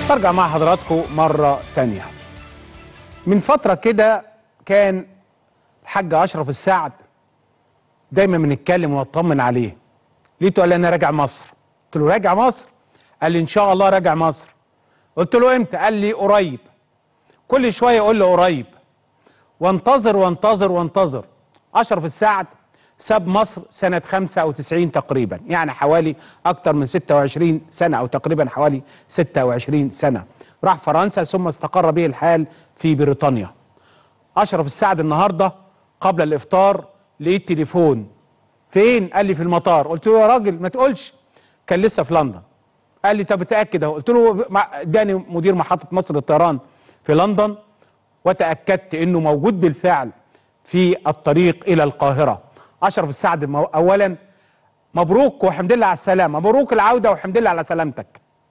برجع مع حضراتكم مرة تانية من فترة كده كان الحاج أشرف السعد دايما بنتكلم ونطمن عليه لقيته قال لي أنا راجع مصر قلت له راجع مصر قال لي إن شاء الله راجع مصر قلت له إمتى قال لي قريب كل شوية يقول لي قريب وانتظر وانتظر وانتظر أشرف السعد ساب مصر سنة 95 تقريبا يعني حوالي أكتر من 26 سنة أو تقريبا حوالي 26 سنة راح فرنسا ثم استقر به الحال في بريطانيا أشرف السعد النهاردة قبل الإفطار لقيت تليفون فين؟ قال لي في المطار قلت له يا راجل ما تقولش كان لسه في لندن قال لي طب اتأكد اهو قلت له مع- اداني مدير محطة مصر للطيران في لندن وتأكدت انه موجود بالفعل في الطريق الى القاهرة اشرف السعد مو- اولا مبروك وحمد لله على السلامة مبروك العودة وحمد لله على سلامتك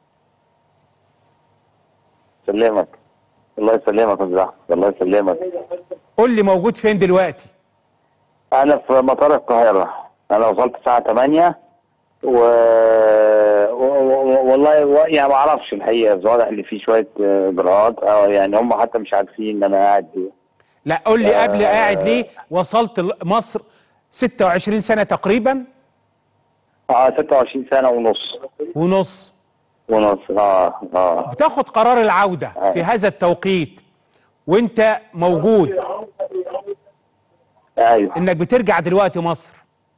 يسلمك الله يسلمك يا زلمه الله يسلمك قول لي موجود فين دلوقتي انا في مطار القاهره انا وصلت الساعه 8 و... و... و... والله و... يعني ما اعرفش الحقيقه بس واضح ان في شويه آه، اجراءات او يعني هم حتى مش عارفين ان انا قاعد إيه. لا قول لي قبل قاعد ليه وصلت ل- مصر 26 سنة تقريبا اه 26 سنه ونص ونص ونص اه اه بتاخد قرار العودة في هذا التوقيت وانت موجود ايوه انك بترجع دلوقتي مصر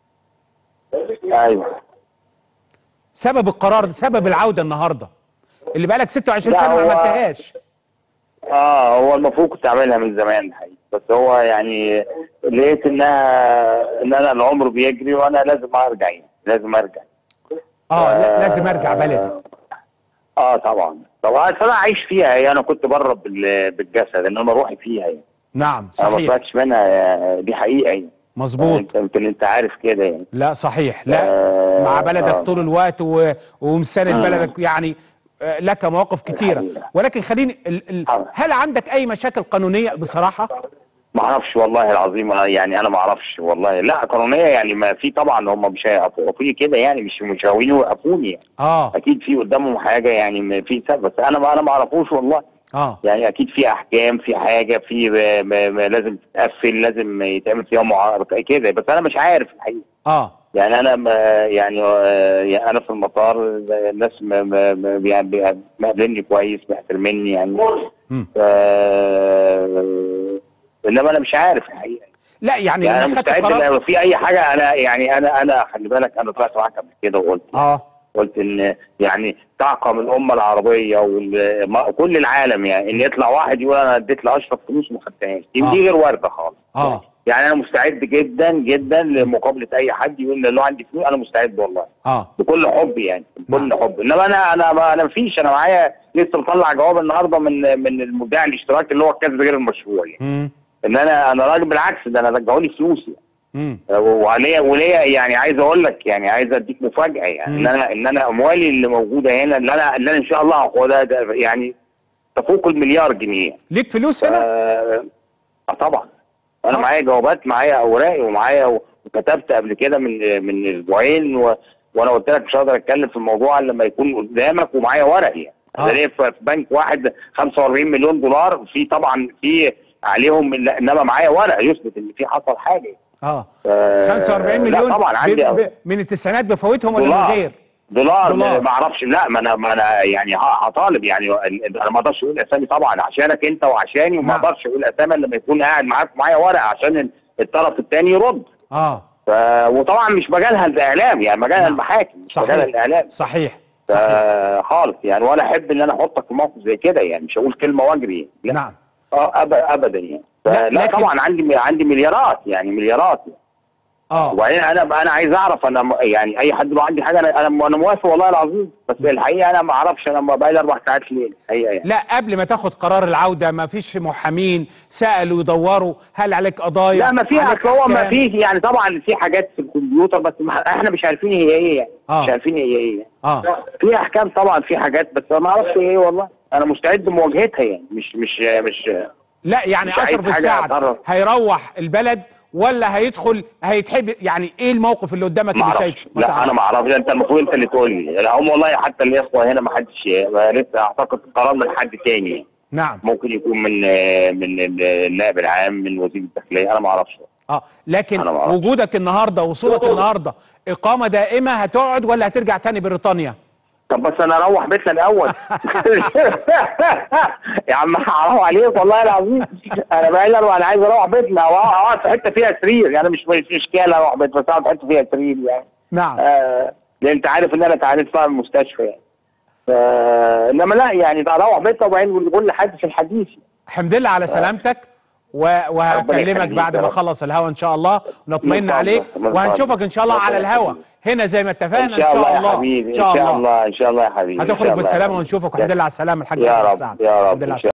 ايوه سبب القرار سبب العودة النهاردة اللي بقالك 26 لا، سنة ما هو- عملتهاش اه هو المفروض كنت اعملها من زمان الحقيقه بس هو يعني لقيت انها ان انا العمر بيجري وانا لازم ارجع يعني لازم ارجع اه لا لازم ارجع بلدي اه طبعا طبعا أصل انا عايش فيها يعني انا كنت بره بال- بالجسد انما روحي فيها يعني نعم انا ما صحيح طلعتش منها آه، دي حقيقه يعني مظبوط انت يمكن انت عارف كده يعني لا صحيح لا آه، مع بلدك آه. طول الوقت و... ومساند آه. بلدك يعني آه، لك مواقف كتيرة الحقيقة. ولكن خليني ال... ال... آه. هل عندك أي مشاكل قانونية بصراحة؟ ما اعرفش والله العظيم أنا يعني انا ما اعرفش والله لا قانونيه يعني ما في طبعا هم مش هيوقفوني كده يعني مش مش ناويين يوقفوني يعني. اه اكيد في قدامهم حاجه يعني ما في سبب بس انا ما انا ما اعرفوش والله اه يعني اكيد في احكام في حاجه في ما ما لازم تتقفل لازم يتعمل فيها معارضه كده بس انا مش عارف الحقيقه اه يعني انا ما يعني آه، يعني انا في المطار الناس ما ما ما بي- مقابلني كويس محترميني يعني مم. آه، انما انا مش عارف الحقيقه لا يعني يعني لما انا خدت مستعد قرار لو في اي حاجه انا يعني انا انا خلي بالك انا طلعت معاك قبل كده وقلت اه قلت ان يعني تعقم الامه العربيه وكل العالم يعني ان يطلع واحد يقول انا اديت لاشرف فلوس وما خدتهاش دي آه. دي غير وارده خالص اه يعني انا مستعد جدا جدا لمقابله اي حد يقول لي لو عندي فلوس انا مستعد والله اه بكل حب يعني بكل نعم. حب انما انا انا ما انا مفيش انا معايا لسه مطلع جواب النهارده من من المدعي الاشتراك اللي هو الكسب غير المشروع يعني امم ان انا انا راجل بالعكس ده انا رجعوا لي فلوسي امم وعليا وليا يعني عايز اقول لك يعني عايز اديك مفاجاه يعني مم. ان انا ان انا اموالي اللي موجوده هنا اللي انا اللي انا ان شاء الله هاخدها ده يعني تفوق المليار جنيه ليك فلوس هنا؟ آه آه طبعا انا آه. معايا جوابات معايا اوراقي ومعايا وكتبت قبل كده من من اسبوعين و... وانا قلت لك مش هقدر اتكلم في الموضوع الا لما يكون قدامك ومعايا ورقي يعني آه. انا ليا في في بنك واحد 45 مليون دولار في طبعا في عليهم لا، انما معايا ورق يثبت ان في حصل حاجه اه آه، 45 لا مليون طبعا عندي ب... ب... من التسعينات بفوتهم ولا من دولار. غير؟ دولار, دولار. ما اعرفش لا ما انا ما انا يعني ه- هطالب يعني ال- انا ما اقدرش اقول اسامي طبعا عشانك انت وعشاني وما نعم. اقدرش اقول اسامي إلا لما يكون قاعد معاك معايا ورقه عشان ال- الطرف الثاني يرد اه ف... وطبعا مش مجالها الاعلام يعني مجالها نعم. المحاكم مش صحيح. مجالها الاعلام صحيح ف- صحيح خالص يعني ولا احب ان انا احطك في موقف زي كده يعني مش هقول كلمه واجري لا نعم اه أب... ابدا يعني ف... لا، لا, لكن- طبعا عندي عندي مليارات يعني مليارات اه وبعدين انا انا عايز اعرف انا م- يعني اي حد لو عندي حاجه انا انا انا موافق والله العظيم بس الحقيقه انا ما اعرفش انا بقى لي اربع ساعات ليه الحقيقه يعني لا قبل ما تاخد قرار العودة ما فيش محامين سألوا يدوروا هل عليك قضايا لا ما في عليك اصل هو ما أحكام؟ فيش يعني طبعا في حاجات في الكمبيوتر بس ما احنا مش عارفين هي ايه يعني آه. مش عارفين هي ايه اه في احكام طبعا في حاجات بس ما اعرفش ايه والله انا مستعد لمواجهتها يعني مش مش مش لا يعني مش عايز اشرف حاجة السعد أتعرف. هيروح البلد ولا هيدخل هيتحب يعني ايه الموقف اللي قدامك ما اللي اعرفش شايفه ما لا انا تعرفش. ما اعرفش انت المفروض انت اللي تقول لي لا، هم والله حتى الاخوه هنا ما حدش لسه اعتقد قرار من حد تاني نعم ممكن يكون من من النائب العام من وزير الداخليه انا ما اعرفش اه لكن أنا ما أعرفش. وجودك النهارده وصولك النهارده اقامه دائمه هتقعد ولا هترجع تاني بريطانيا طب بس انا اروح بيتنا الاول يا عم حرام عليك والله العظيم انا بقى لي انا عايز اروح بيتنا أو اقعد في حته فيها سرير يعني مش مش اشكال اروح بيت بس اقعد في حته فيها سرير يعني نعم آه لان انت عارف ان انا تعاليت فيها من المستشفى يعني آه انما لا يعني ده اروح بيتنا وبعدين نقول لحد في الحديث الحمد لله على سلامتك و- وهكلمك يخليك بعد يا ما رب. اخلص الهوا ان شاء الله ونطمئن من عليك فضلك، من وهنشوفك فضلك. ان شاء الله على ربنا الهوا يخليك. هنا زي ما اتفقنا ان شاء الله يا حبيبي ان شاء الله ان شاء الله ان شاء الله يا حبيبي إن شاء هتخرج الله يا بالسلامه حبيبي. ونشوفك والحمد لله على السلامه الحاج يا أحمد رب سعد يا رب الحمد لله على إن شاء